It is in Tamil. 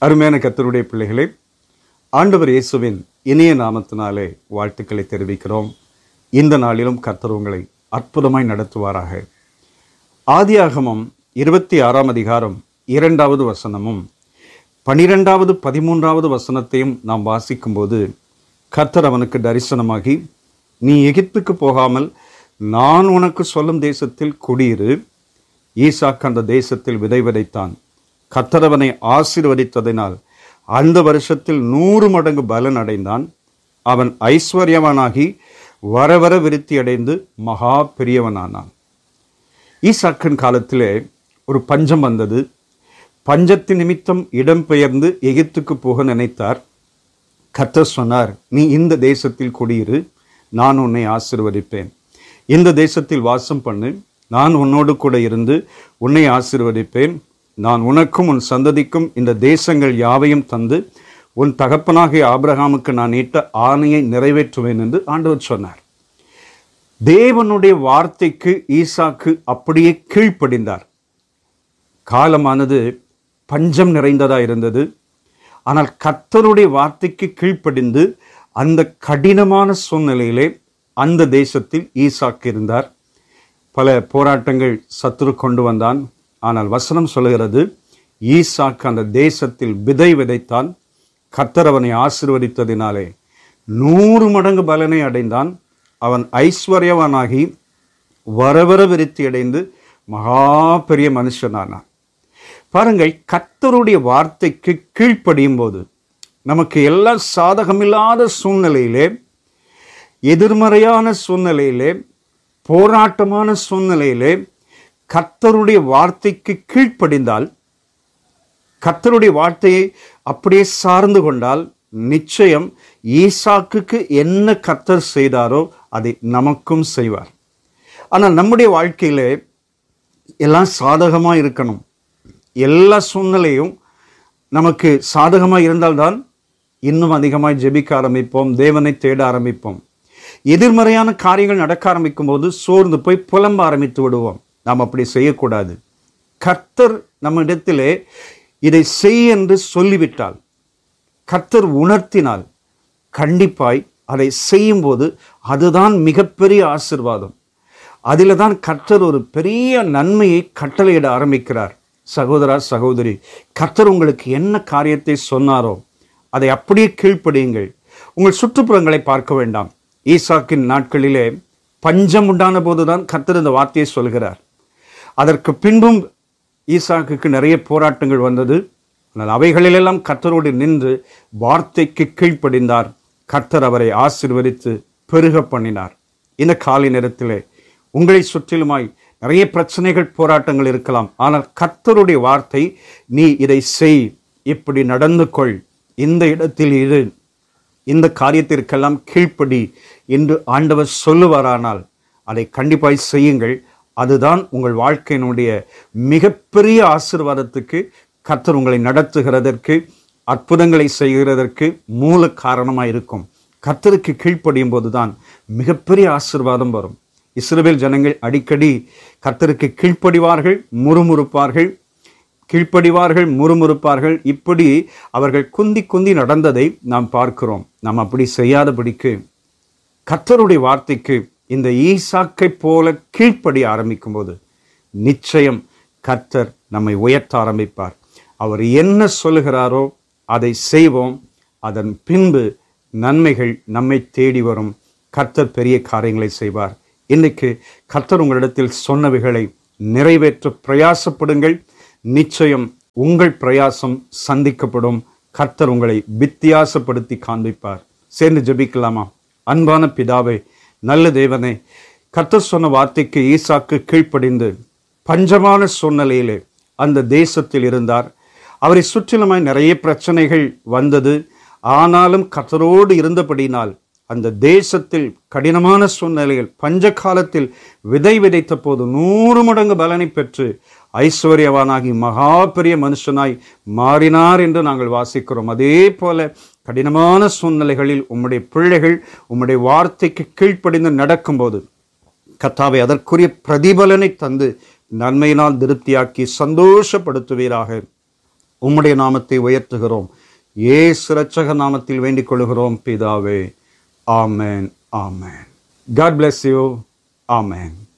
அருமையான கத்தருடைய பிள்ளைகளே ஆண்டவர் இயேசுவின் இணைய நாமத்தினாலே வாழ்த்துக்களை தெரிவிக்கிறோம் இந்த நாளிலும் கர்த்தர் உங்களை அற்புதமாய் நடத்துவாராக ஆதியாகமம் இருபத்தி ஆறாம் அதிகாரம் இரண்டாவது வசனமும் பனிரெண்டாவது பதிமூன்றாவது வசனத்தையும் நாம் வாசிக்கும்போது கர்த்தர் அவனுக்கு தரிசனமாகி நீ எகிப்துக்கு போகாமல் நான் உனக்கு சொல்லும் தேசத்தில் குடியிரு ஈசாக்கு அந்த தேசத்தில் விதை விதைத்தான் கர்த்தர் அவனை ஆசீர்வதித்ததினால் அந்த வருஷத்தில் நூறு மடங்கு பலன் அடைந்தான் அவன் ஐஸ்வர்யவானாகி வர வர விருத்தி அடைந்து மகா பெரியவனானான் ஈசாக்கின் காலத்திலே ஒரு பஞ்சம் வந்தது பஞ்சத்தின் நிமித்தம் இடம்பெயர்ந்து எகிப்துக்கு போக நினைத்தார் கர்த்தர் சொன்னார் நீ இந்த தேசத்தில் குடியிரு நான் உன்னை ஆசிர்வதிப்பேன் இந்த தேசத்தில் வாசம் பண்ணு நான் உன்னோடு கூட இருந்து உன்னை ஆசிர்வதிப்பேன் நான் உனக்கும் உன் சந்ததிக்கும் இந்த தேசங்கள் யாவையும் தந்து உன் தகப்பனாகிய ஆபிரகாமுக்கு நான் இட்ட ஆணையை நிறைவேற்றுவேன் என்று ஆண்டவர் சொன்னார் தேவனுடைய வார்த்தைக்கு ஈசாக்கு அப்படியே கீழ்ப்படிந்தார் காலமானது பஞ்சம் நிறைந்ததா இருந்தது ஆனால் கர்த்தருடைய வார்த்தைக்கு கீழ்ப்படிந்து அந்த கடினமான சூழ்நிலையிலே அந்த தேசத்தில் ஈசாக்கு இருந்தார் பல போராட்டங்கள் சத்துரு கொண்டு வந்தான் ஆனால் வசனம் சொல்லுகிறது ஈசாக்கு அந்த தேசத்தில் விதை விதைத்தான் கர்த்தர் அவனை ஆசிர்வதித்ததினாலே நூறு மடங்கு பலனை அடைந்தான் அவன் ஐஸ்வர்யவனாகி வரவர விருத்தி அடைந்து மகா பெரிய மனுஷனானான் பாருங்கள் கர்த்தருடைய வார்த்தைக்கு கீழ்ப்படியும் போது நமக்கு எல்லாம் சாதகமில்லாத சூழ்நிலையிலே எதிர்மறையான சூழ்நிலையிலே போராட்டமான சூழ்நிலையிலே கர்த்தருடைய வார்த்தைக்கு கீழ்ப்படிந்தால் கர்த்தருடைய வார்த்தையை அப்படியே சார்ந்து கொண்டால் நிச்சயம் ஈசாக்குக்கு என்ன கர்த்தர் செய்தாரோ அதை நமக்கும் செய்வார் ஆனால் நம்முடைய வாழ்க்கையிலே எல்லாம் சாதகமாக இருக்கணும் எல்லா சூழ்நிலையும் நமக்கு சாதகமாக இருந்தால்தான் இன்னும் அதிகமாக ஜெபிக்க ஆரம்பிப்போம் தேவனை தேட ஆரம்பிப்போம் எதிர்மறையான காரியங்கள் நடக்க ஆரம்பிக்கும் போது சோர்ந்து போய் புலம்ப ஆரம்பித்து விடுவோம் நாம் அப்படி செய்யக்கூடாது கர்த்தர் நம்மிடத்திலே இதை செய் என்று சொல்லிவிட்டால் கர்த்தர் உணர்த்தினால் கண்டிப்பாய் அதை செய்யும்போது அதுதான் மிகப்பெரிய ஆசிர்வாதம் அதில் தான் கர்த்தர் ஒரு பெரிய நன்மையை கட்டளையிட ஆரம்பிக்கிறார் சகோதரா சகோதரி கர்த்தர் உங்களுக்கு என்ன காரியத்தை சொன்னாரோ அதை அப்படியே கீழ்ப்படியுங்கள் உங்கள் சுற்றுப்புறங்களை பார்க்க வேண்டாம் ஈசாக்கின் நாட்களிலே பஞ்சம் உண்டான போதுதான் கர்த்தர் இந்த வார்த்தையை சொல்கிறார் அதற்கு பின்பும் ஈசாக்குக்கு நிறைய போராட்டங்கள் வந்தது ஆனால் அவைகளிலெல்லாம் கர்த்தரோடு நின்று வார்த்தைக்கு கீழ்ப்படிந்தார் கர்த்தர் அவரை ஆசிர்வதித்து பெருக பண்ணினார் இந்த காலை நேரத்திலே உங்களை சுற்றிலுமாய் நிறைய பிரச்சனைகள் போராட்டங்கள் இருக்கலாம் ஆனால் கர்த்தருடைய வார்த்தை நீ இதை செய் இப்படி நடந்து கொள் இந்த இடத்தில் இரு இந்த காரியத்திற்கெல்லாம் கீழ்ப்படி என்று ஆண்டவர் சொல்லுவாரானால் அதை கண்டிப்பாய் செய்யுங்கள் அதுதான் உங்கள் வாழ்க்கையினுடைய மிகப்பெரிய ஆசிர்வாதத்துக்கு கர்த்தர் உங்களை நடத்துகிறதற்கு அற்புதங்களை செய்கிறதற்கு மூல காரணமாக இருக்கும் கர்த்தருக்கு கீழ்ப்படியும் போதுதான் மிகப்பெரிய ஆசிர்வாதம் வரும் இஸ்ரவேல் ஜனங்கள் அடிக்கடி கர்த்தருக்கு கீழ்ப்படிவார்கள் முறுமுறுப்பார்கள் கீழ்ப்படிவார்கள் முறுமுறுப்பார்கள் இப்படி அவர்கள் குந்தி குந்தி நடந்ததை நாம் பார்க்கிறோம் நாம் அப்படி செய்யாதபடிக்கு கர்த்தருடைய வார்த்தைக்கு இந்த ஈசாக்கை போல கீழ்ப்படி ஆரம்பிக்கும் போது நிச்சயம் கர்த்தர் நம்மை உயர்த்த ஆரம்பிப்பார் அவர் என்ன சொல்லுகிறாரோ அதை செய்வோம் அதன் பின்பு நன்மைகள் நம்மை தேடி வரும் கர்த்தர் பெரிய காரியங்களை செய்வார் இன்னைக்கு கர்த்தர் உங்களிடத்தில் சொன்னவைகளை நிறைவேற்ற பிரயாசப்படுங்கள் நிச்சயம் உங்கள் பிரயாசம் சந்திக்கப்படும் கர்த்தர் உங்களை வித்தியாசப்படுத்தி காண்பிப்பார் சேர்ந்து ஜெபிக்கலாமா அன்பான பிதாவே நல்ல தேவனே கர்த்தர் சொன்ன வார்த்தைக்கு ஈசாக்கு கீழ்ப்படிந்து பஞ்சமான சூழ்நிலையிலே அந்த தேசத்தில் இருந்தார் அவரை சுற்றிலுமாய் நிறைய பிரச்சனைகள் வந்தது ஆனாலும் கர்த்தரோடு இருந்தபடினால் அந்த தேசத்தில் கடினமான சூழ்நிலையில் பஞ்ச காலத்தில் விதை விதைத்த போது நூறு மடங்கு பலனை பெற்று ஐஸ்வர்யவானாகி மகா பெரிய மனுஷனாய் மாறினார் என்று நாங்கள் வாசிக்கிறோம் அதே போல கடினமான சூழ்நிலைகளில் உம்முடைய பிள்ளைகள் உம்முடைய வார்த்தைக்கு கீழ்ப்படிந்து நடக்கும்போது கர்த்தாவை அதற்குரிய பிரதிபலனை தந்து நன்மையினால் திருப்தியாக்கி சந்தோஷப்படுத்துவீராக உம்முடைய நாமத்தை உயர்த்துகிறோம் ஏசு ரட்சக நாமத்தில் வேண்டிக் கொள்கிறோம் பிதாவே ஆமேன் ஆமேன் காட் bless யூ ஆமேன்